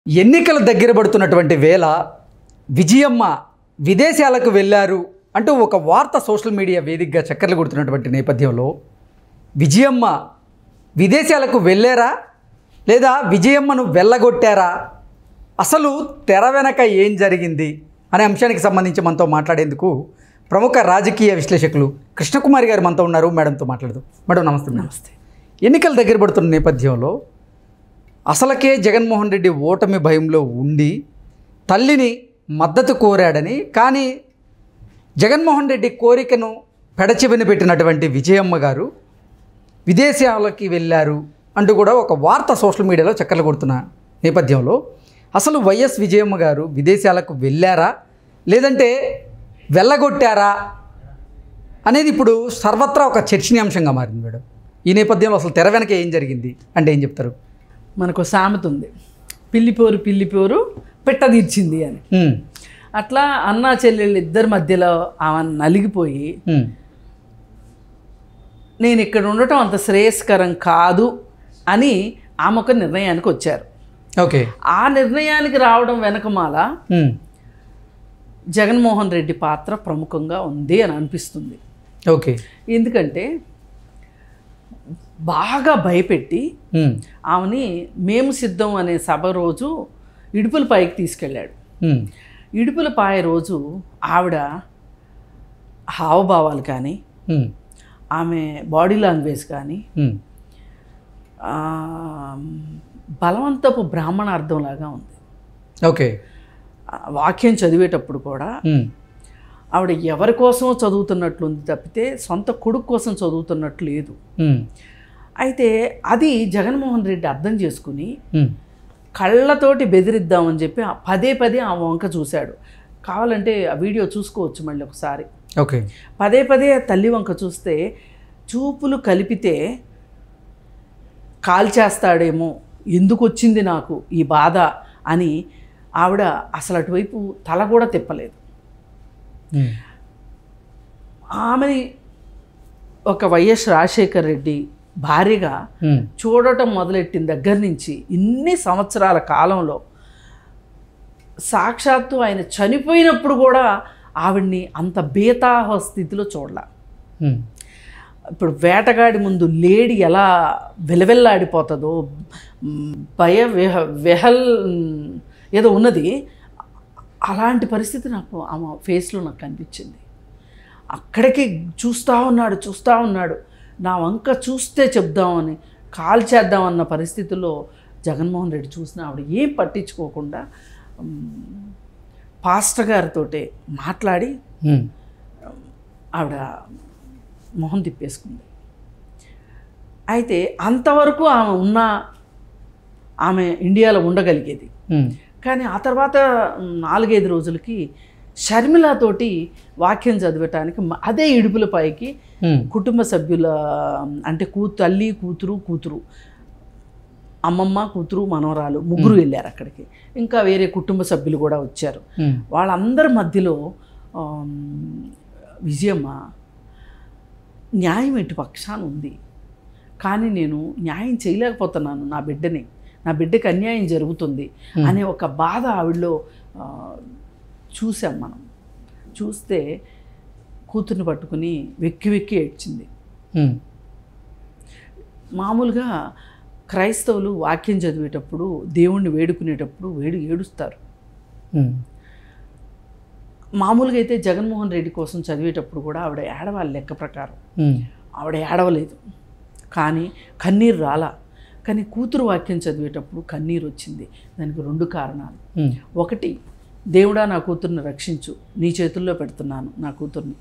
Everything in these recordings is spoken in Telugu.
ఎన్నికలు దగ్గర పడుతున్నటువంటి వేళ విజయమ్మ విదేశాలకు వెళ్ళారు అంటూ ఒక వార్త సోషల్ మీడియా వేదికగా చక్కర్లు కొడుతున్నటువంటి నేపథ్యంలో విజయమ్మ విదేశాలకు వెళ్ళారా లేదా విజయమ్మను వెళ్ళగొట్టారా అసలు తెర వెనక ఏం జరిగింది అనే అంశానికి సంబంధించి మనతో మాట్లాడేందుకు ప్రముఖ రాజకీయ విశ్లేషకులు కృష్ణకుమారి గారు మనతో ఉన్నారు మేడంతో మాట్లాడదు మేడం నమస్తే నమస్తే ఎన్నికలు దగ్గర పడుతున్న నేపథ్యంలో అసలకే జగన్మోహన్ రెడ్డి ఓటమి భయంలో ఉండి తల్లిని మద్దతు కోరాడని కానీ జగన్మోహన్ రెడ్డి కోరికను పెడచెవిన పెట్టినటువంటి విజయమ్మ గారు విదేశాలకి వెళ్ళారు అంటూ కూడా ఒక వార్త సోషల్ మీడియాలో చక్కర్లు కొడుతున్న నేపథ్యంలో అసలు వైఎస్ విజయమ్మ గారు విదేశాలకు వెళ్ళారా లేదంటే వెళ్ళగొట్టారా అనేది ఇప్పుడు సర్వత్రా ఒక చర్చనీయాంశంగా మారింది మేడం ఈ నేపథ్యంలో అసలు తెర వెనక ఏం జరిగింది అంటే ఏం చెప్తారు మనకు సామెత ఉంది పిల్లిపోరు పిల్లిపోరు పెట్ట తీర్చింది అని ఉమ్, అట్లా అన్నా చెల్లెళ్ళు ఇద్దరి మధ్యలో ఆమె నలిగిపోయి ఉమ్, నేను ఇక్కడ ఉండటం అంత శ్రేయస్కరం కాదు అని ఆమె ఒక నిర్ణయానికి వచ్చారు ఓకే ఆ నిర్ణయానికి రావడం వెనకమాల ఉమ్, జగన్మోహన్ రెడ్డి పాత్ర ప్రముఖంగా ఉంది అని అనిపిస్తుంది ఓకే ఎందుకంటే బాగా భయపెట్టి ఉమ్, ఆమెని మేము సిద్ధం అనే సభ రోజు ఇడుపుల పైకి తీసుకెళ్ళాడు ఉమ్, ఇడుపుల పాయ రోజు ఆవిడ హావభావాలు కానీ ఉమ్, ఆమె బాడీ లాంగ్వేజ్ కానీ ఉమ్, ఆ, బలవంతపు బ్రాహ్మణార్థంలాగా ఉంది ఓకే ఆ వాక్యం చదివేటప్పుడు కూడా ఉమ్, ఆవిడ ఎవరి కోసమో చదువుతున్నట్లుంది తప్పితే సొంత కొడుకు కోసం చదువుతున్నట్లు లేదు ఉమ్, అయితే అది జగన్మోహన్ రెడ్డి అర్థం చేసుకుని ఉమ్, కళ్ళతోటి బెదిరిద్దామని చెప్పి ఆ పదే పదే ఆ వంక చూశాడు కావాలంటే ఆ వీడియో చూసుకోవచ్చు మళ్ళీ ఒకసారి ఓకే పదే పదే ఆ తల్లి వంక చూస్తే చూపులు కలిపితే కాల్చేస్తాడేమో ఎందుకు వచ్చింది నాకు ఈ బాధ అని ఆవిడ అసలు అటువైపు తల కూడా తిప్పలేదు ఉమ్, ఆమెని ఒక వైఎస్ రాజశేఖర్ రెడ్డి భార్యగా ఉమ్, చూడటం మొదలెట్టిన దగ్గర నుంచి ఇన్ని సంవత్సరాల కాలంలో సాక్షాత్తు ఆయన చనిపోయినప్పుడు కూడా ఆవిడ్ని అంత బేతాహ స్థితిలో చూడలే ఉమ్, ఇప్పుడు వేటగాడి ముందు లేడి ఎలా వెలవెల్లాడిపోతుందో మ్, భయ విహ విహల్ మ్, ఏదో ఉన్నది అలాంటి పరిస్థితి నాకు ఆమె ఫేస్లో నాకు కనిపించింది అక్కడికి చూస్తూ ఉన్నాడు చూస్తూ ఉన్నాడు నా వంక చూస్తే చెప్దామని కాల్ చేద్దామన్న పరిస్థితుల్లో జగన్మోహన్ రెడ్డి చూసిన ఆవిడ ఏం పట్టించుకోకుండా మ్, పాస్టర్ గారితో మాట్లాడి ఉమ్, ఆవిడ మొహం తిప్పేసుకుంది అయితే అంతవరకు ఆమె ఉన్న ఆమె ఇండియాలో ఉండగలిగేది ఉమ్, కానీ ఆ తర్వాత నాలుగైదు రోజులకి షర్మిలతోటి వాక్యం చదివటానికి మ- అదే ఇడుపుల పైకి ఉమ్, కుటుంబ సభ్యుల అంటే కూ తల్లి కూతురు కూతురు అమ్మమ్మ కూతురు మనవరాలు ముగ్గురు వెళ్ళారు అక్కడికి ఇంకా వేరే కుటుంబ సభ్యులు కూడా వచ్చారు ఉమ్, వాళ్ళందరి మధ్యలో ఆమ్, విజయమ్మ న్యాయం ఇటు పక్షాన ఉంది కానీ నేను న్యాయం చేయలేకపోతున్నాను నా బిడ్డని నా బిడ్డకి అన్యాయం జరుగుతుంది అనే ఒక బాధ ఆవిడలో ఆ, చూసాం మనం చూస్తే కూతుర్ని పట్టుకుని వెక్కి వెక్కి ఏడ్చింది ఉమ్, మామూలుగా క్రైస్తవులు వాక్యం చదివేటప్పుడు దేవుణ్ణి వేడుకునేటప్పుడు వేడు ఏడుస్తారు ఉమ్, మామూలుగా అయితే జగన్మోహన్ రెడ్డి కోసం చదివేటప్పుడు కూడా ఆవిడ ఏడవాలి లెక్క ప్రకారం ఉమ్, ఆవిడ ఏడవలేదు కానీ కన్నీరు రాలా కానీ కూతురు వాక్యం చదివేటప్పుడు కన్నీరు వచ్చింది దానికి రెండు కారణాలు ఉమ్, ఒకటి దేవుడా నా కూతుర్ని రక్షించు నీ చేతుల్లో పెడుతున్నాను నా కూతుర్ని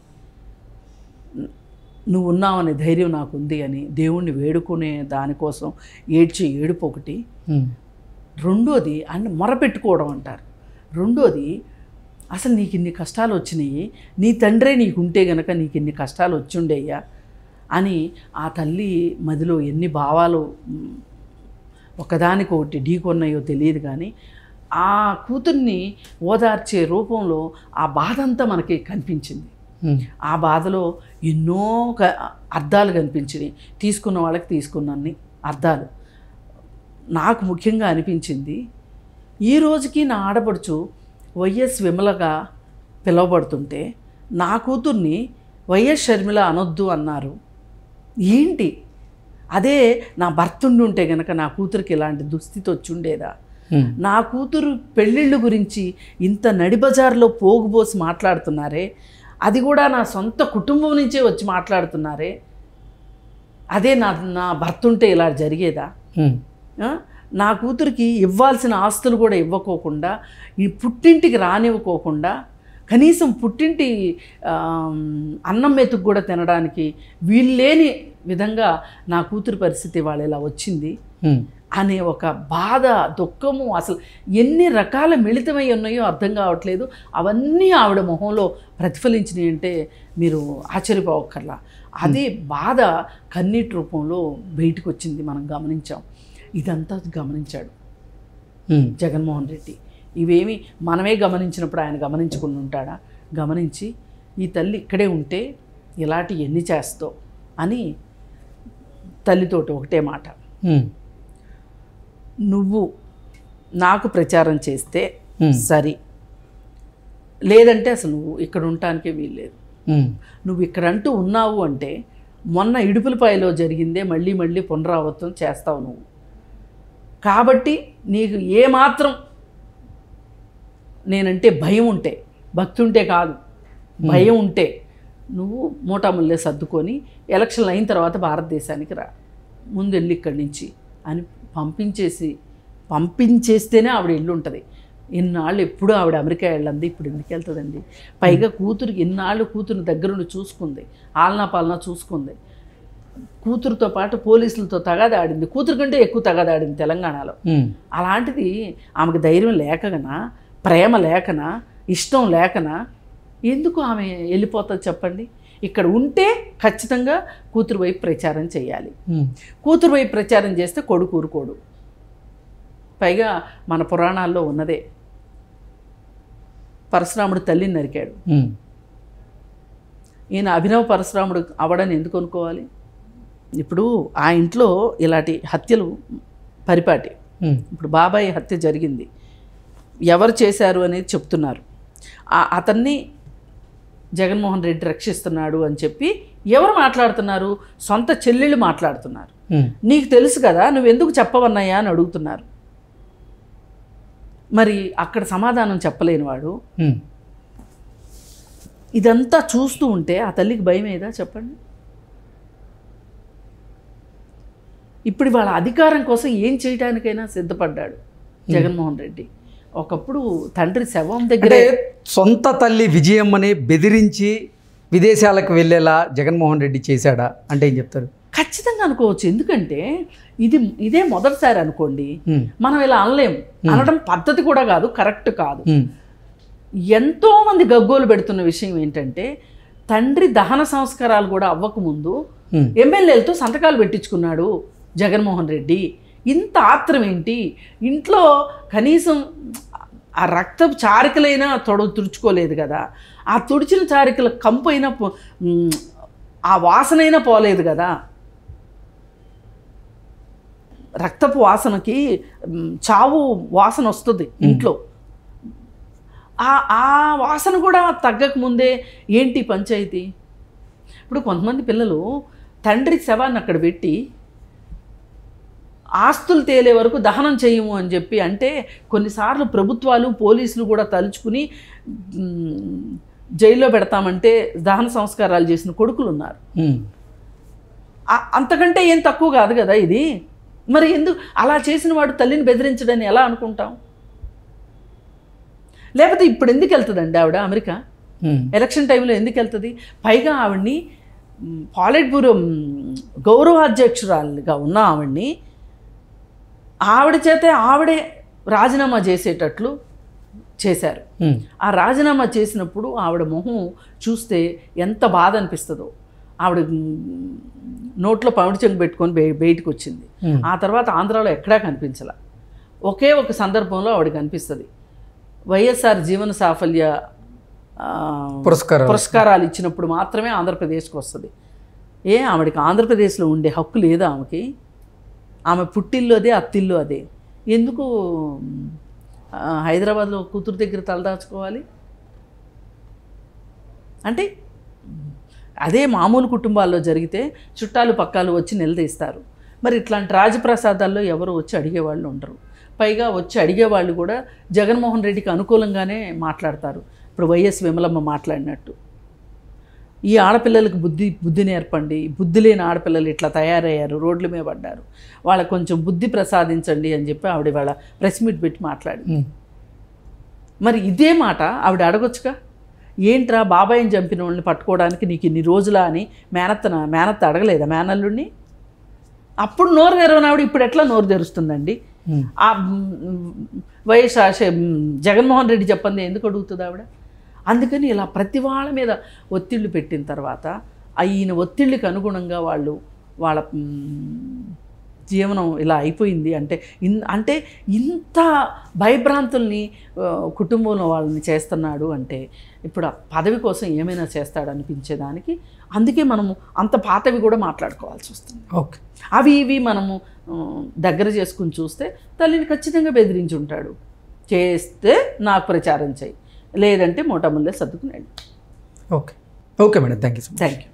నువ్వు ఉన్నావనే ధైర్యం నాకు ఉంది అని దేవుణ్ణి వేడుకునే దానికోసం ఏడ్చే ఏడుపు ఒకటి ఉమ్, రెండోది అంటే మొరపెట్టుకోవడం అంటారు రెండోది అసలు నీకు ఇన్ని కష్టాలు వచ్చినాయి నీ తండ్రే నీకు ఉంటే గనక నీకు ఇన్ని కష్టాలు వచ్చిండేయ్యా అని ఆ తల్లి మదిలో ఎన్ని భావాలు మ్, ఒకదానికొకటి ఢీకొన్నాయో తెలియదు కానీ ఆ కూతుర్ని ఓదార్చే రూపంలో ఆ బాధ అంతా మనకి కనిపించింది ఉమ్, ఆ బాధలో ఎన్నో క- అర్థాలు కనిపించినాయి తీసుకున్న వాళ్ళకి తీసుకున్నన్ని అర్థాలు నాకు ముఖ్యంగా అనిపించింది ఈ రోజుకి నా ఆడపడుచు వైఎస్ విమలగా పిలువబడుతుంటే నా కూతుర్ని వైఎస్ షర్మిల అనొద్దు అన్నారు ఏంటి అదే నా భర్త ఉండి ఉంటే గనక నా కూతురికి ఇలాంటి దుస్థితి వచ్చి ఉండేదా ఉమ్, నా కూతురు పెళ్ళిళ్ళు గురించి ఇంత నడిబజార్లో పోగుపోసి మాట్లాడుతున్నారే అది కూడా నా సొంత కుటుంబం నుంచే వచ్చి మాట్లాడుతున్నారే అదే నా నా భర్త ఉంటే ఇలా జరిగేదా ఉమ్, ఆ? నా కూతురికి ఇవ్వాల్సిన ఆస్తులు కూడా ఇవ్వకోకుండా ఈ పుట్టింటికి రానివ్వకోకుండా కనీసం పుట్టింటి ఆమ్, అన్నం మెతుకు కూడా తినడానికి వీల్లేని విధంగా నా కూతురు పరిస్థితి వాళ్ళ ఇలా వచ్చింది ఉమ్, అనే ఒక బాధ దుఃఖము అసలు ఎన్ని రకాల మిళితమై ఉన్నాయో అర్థం కావట్లేదు అవన్నీ ఆవిడ మొహంలో ప్రతిఫలించినాయి అంటే మీరు ఆశ్చర్యపోవక్కర్లా అది బాధ కన్నీటి రూపంలో బయటకు వచ్చింది మనం గమనించాం ఇదంతా గమనించాడు ఉమ్, జగన్మోహన్ రెడ్డి ఇవేమి మనమే గమనించినప్పుడు ఆయన గమనించుకుని ఉంటాడా గమనించి ఈ తల్లి ఇక్కడే ఉంటే ఇలాంటి ఎన్ని చేస్తో అని తల్లితోటి ఒకటే మాట ఉమ్, నువ్వు నాకు ప్రచారం చేస్తే ఉమ్, సరి లేదంటే అసలు నువ్వు ఇక్కడ ఉండటానికే వీల్లేదు ఉమ్, నువ్వు ఇక్కడ అంటూ ఉన్నావు అంటే మొన్న ఇడుపులపాయలో జరిగిందే మళ్ళీ మళ్ళీ పునరావృతం చేస్తావు నువ్వు కాబట్టి నీకు ఏమాత్రం నేనంటే భయం ఉంటే భక్తి ఉంటే కాదు భయం ఉంటే నువ్వు మూటాముల్లే సర్దుకొని ఎలక్షన్లు అయిన తర్వాత భారతదేశానికి రా ముందు వెళ్ళి ఇక్కడి నుంచి అని పంపించేసి పంపించేస్తేనే ఆవిడ ఇల్లు ఉంటుంది ఇన్నాళ్ళు ఎప్పుడు ఆవిడ అమెరికా వెళ్ళంది ఇప్పుడు ఎందుకు వెళ్తుందండి పైగా కూతురికి ఇన్నాళ్ళు కూతురు దగ్గరుండి చూసుకుంది ఆలనా పాలనా చూసుకుంది కూతురుతో పాటు పోలీసులతో తగాదాడింది కూతురు కంటే ఎక్కువ తగాదాడింది తెలంగాణలో ఉమ్, అలాంటిది ఆమెకు ధైర్యం లేకనా ప్రేమ లేకనా ఇష్టం లేకనా ఎందుకు ఆమె వెళ్ళిపోతుంది చెప్పండి ఇక్కడ ఉంటే ఖచ్చితంగా కూతురు వైపు ప్రచారం చేయాలి ఉమ్, కూతురు వైపు ప్రచారం చేస్తే కొడుకు ఊరుకోడు పైగా మన పురాణాల్లో ఉన్నదే పరశురాముడు తల్లిని నరికాడు ఉమ్, ఈయన అభినవ పరశురాముడు అవడని ఎందుకు అనుకోవాలి ఇప్పుడు ఆ ఇంట్లో ఇలాంటి హత్యలు పరిపాటి ఉమ్, ఇప్పుడు బాబాయ్ హత్య జరిగింది ఎవరు చేశారు అనేది చెప్తున్నారు ఆ- అతన్ని జగన్మోహన్ రెడ్డి రక్షిస్తున్నాడు అని చెప్పి ఎవరు మాట్లాడుతున్నారు సొంత చెల్లెళ్ళు మాట్లాడుతున్నారు ఉమ్, నీకు తెలుసు కదా నువ్వెందుకు చెప్పవన్నయ్యా అని అడుగుతున్నారు మరి అక్కడ సమాధానం చెప్పలేని వాడు ఉమ్, ఇదంతా చూస్తూ ఉంటే ఆ తల్లికి భయం ఏదా చెప్పండి ఇప్పుడు వాళ్ళ అధికారం కోసం ఏం చేయడానికైనా సిద్ధపడ్డాడు జగన్మోహన్ రెడ్డి ఒకప్పుడు తండ్రి శవం దగ్గరే అంటే సొంత తల్లి విజయమ్మని బెదిరించి విదేశాలకు వెళ్ళేలా జగన్మోహన్ రెడ్డి చేశాడా అంటే ఏం చెప్తారు ఖచ్చితంగా అనుకోవచ్చు ఎందుకంటే ఇది ఇదే మొదటిసారి అనుకోండి ఉమ్, మనం ఇలా అనలేం అనడం పద్ధతి కూడా కాదు కరెక్ట్ కాదు ఉమ్, ఎంతోమంది గగ్గోలు పెడుతున్న విషయం ఏంటంటే తండ్రి దహన సంస్కారాలు కూడా అవ్వకముందు ఉమ్, ఎమ్మెల్యేలతో సంతకాలు పెట్టించుకున్నాడు జగన్మోహన్ రెడ్డి ఇంత ఆత్రం ఏంటి ఇంట్లో కనీసం ఆ రక్తపు చారికలైనా తొడ తుడుచుకోలేదు కదా ఆ తుడిచిన చారికల కంపు అయినా పో- మ్, ఆ వాసనైనా పోలేదు కదా రక్తపు వాసనకి మ్, చావు వాసన వస్తుంది ఇంట్లో ఆ ఆ వాసన కూడా తగ్గక ముందే ఏంటి పంచాయతీ ఇప్పుడు కొంతమంది పిల్లలు తండ్రి శవాన్ని అక్కడ పెట్టి ఆస్తులు తేలే వరకు దహనం చేయము అని చెప్పి అంటే కొన్నిసార్లు ప్రభుత్వాలు పోలీసులు కూడా తలుచుకుని మ్, జైల్లో పెడతామంటే దహన సంస్కారాలు చేసిన కొడుకులు ఉన్నారు ఉమ్, ఆ- అంతకంటే ఏం తక్కువ కాదు కదా ఇది మరి ఎందుకు అలా చేసిన వాడు తల్లిని బెదిరించడని ఎలా అనుకుంటాం లేకపోతే ఇప్పుడు ఎందుకు వెళ్తుందండి ఆవిడ అమెరికా ఉమ్, ఎలక్షన్ టైంలో ఎందుకు వెళ్తుంది పైగా ఆవిడ్ని మ్, పాలిట్ బ్యూరో మ్, గౌరవాధ్యక్షురాలుగా ఉన్న ఆవిడ్ని ఆవిడ చేతే ఆవిడే రాజీనామా చేసేటట్లు చేశారు ఉమ్, ఆ రాజీనామా చేసినప్పుడు ఆవిడ మొహం చూస్తే ఎంత బాధ అనిపిస్తుందో ఆవిడ మ్, నోట్లో పమిడి చెంగు పెట్టుకొని బయ బయటకు వచ్చింది ఉమ్, ఆ తర్వాత ఆంధ్రాలో ఎక్కడా కనిపించల ఒకే ఒక సందర్భంలో ఆవిడ కనిపిస్తుంది వైఎస్ఆర్ జీవన సాఫల్య ఆ, పురస్కారం పురస్కారాలు ఇచ్చినప్పుడు మాత్రమే ఆంధ్రప్రదేశ్కి వస్తుంది ఏ ఆవిడకి ఆంధ్రప్రదేశ్లో ఉండే హక్కు లేదా ఆమెకి ఆమె పుట్టిల్లు అదే అత్తిల్లు అదే ఎందుకు మ్, ఆ, హైదరాబాద్లో కూతురు దగ్గర తలదాచుకోవాలి అంటే అదే మామూలు కుటుంబాల్లో జరిగితే చుట్టాలు పక్కాలు వచ్చి నిలదీస్తారు మరి ఇట్లాంటి రాజప్రసాదాల్లో ఎవరు వచ్చి అడిగేవాళ్ళు ఉండరు పైగా వచ్చి అడిగేవాళ్ళు కూడా జగన్మోహన్ రెడ్డికి అనుకూలంగానే మాట్లాడతారు ఇప్పుడు వైఎస్ విమలమ్మ మాట్లాడినట్టు ఈ ఆడపిల్లలకు బుద్ధి బుద్ధి నేర్పండి బుద్ధి లేని ఆడపిల్లలు ఇట్లా తయారయ్యారు రోడ్ల మీద పడ్డారు వాళ్ళకు కొంచెం బుద్ధి ప్రసాదించండి అని చెప్పి ఆవిడ వాళ్ళ ప్రెస్ మీట్ పెట్టి మాట్లాడి ఉమ్. మరి ఇదే మాట ఆవిడ అడగొచ్చుగా ఏంట్రా బాబాయిని చంపిన వాళ్ళని పట్టుకోవడానికి నీకు ఇన్ని రోజులా అని మేనత్తన మేనత్త అడగలేదా మేనల్లుడిని అప్పుడు నోరు తెరవని ఆవిడ ఇప్పుడు ఎట్లా నోరు తెరుస్తుందండి ఉమ్. ఆ మ్, వైఎస్ ఆశ- మ్, జగన్మోహన్ రెడ్డి చెప్పండి ఎందుకు అడుగుతుంది ఆవిడ అందుకని ఇలా ప్రతి వాళ్ళ మీద ఒత్తిళ్ళు పెట్టిన తర్వాత ఆ ఈయన ఒత్తిళ్ళకి అనుగుణంగా వాళ్ళు వాళ్ళ మ్, జీవనం ఇలా అయిపోయింది అంటే ఇన్ అంటే ఇంత భయభ్రాంతుల్ని ఆ, కుటుంబంలో వాళ్ళని చేస్తున్నాడు అంటే ఇప్పుడు ఆ పదవి కోసం ఏమైనా చేస్తాడు అనిపించేదానికి అందుకే మనము అంత పాతవి కూడా మాట్లాడుకోవాల్సి వస్తుంది ఓకే అవి ఇవి మనము ఆ, దగ్గర చేసుకుని చూస్తే తల్లిని ఖచ్చితంగా బెదిరించి ఉంటాడు చేస్తే నాకు ప్రచారం చేయి లేదంటే మూటముల్లే సర్దుకునేది okay okay madam thank you so much thank you